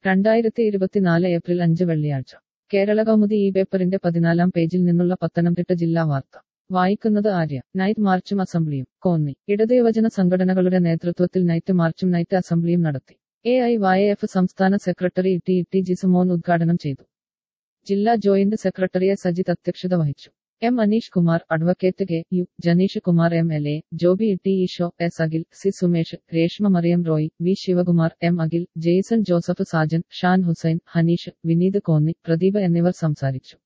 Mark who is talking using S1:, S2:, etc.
S1: രണ്ടായിരത്തി ഇരുപത്തിനാല് ഏപ്രിൽ അഞ്ച് വെള്ളിയാഴ്ച കേരള കൗമുദി ഈ പേപ്പറിന്റെ പതിനാലാം പേജിൽ നിന്നുള്ള പത്തനംതിട്ട ജില്ലാ വാർത്ത വായിക്കുന്നത് ആര്യ നൈറ്റ് മാർച്ചും അസംബ്ലിയും കോന്നി ഇടത് യുവജന സംഘടനകളുടെ നേതൃത്വത്തിൽ നൈറ്റ് മാർച്ചും നൈറ്റ് അസംബ്ലിയും നടത്തി എ ഐ വൈ എഫ് സംസ്ഥാന സെക്രട്ടറി ടി ടി ജിസുമോൻ ഉദ്ഘാടനം ചെയ്തു ജില്ലാ ജോയിന്റ് സെക്രട്ടറി എ സജിത് അധ്യക്ഷത വഹിച്ചു M Aneesh Kumar advocate K U Janeesh Kumar M L A Joby T Eesho S Akhil C Sumesh Reshma Mariyam Roy V Sivakumar M Akhil Jaison Joseph Sajan Shan Hussain Haneesh Vineeth Konni Pradeep എന്നിവർ സംസാരിച്ചു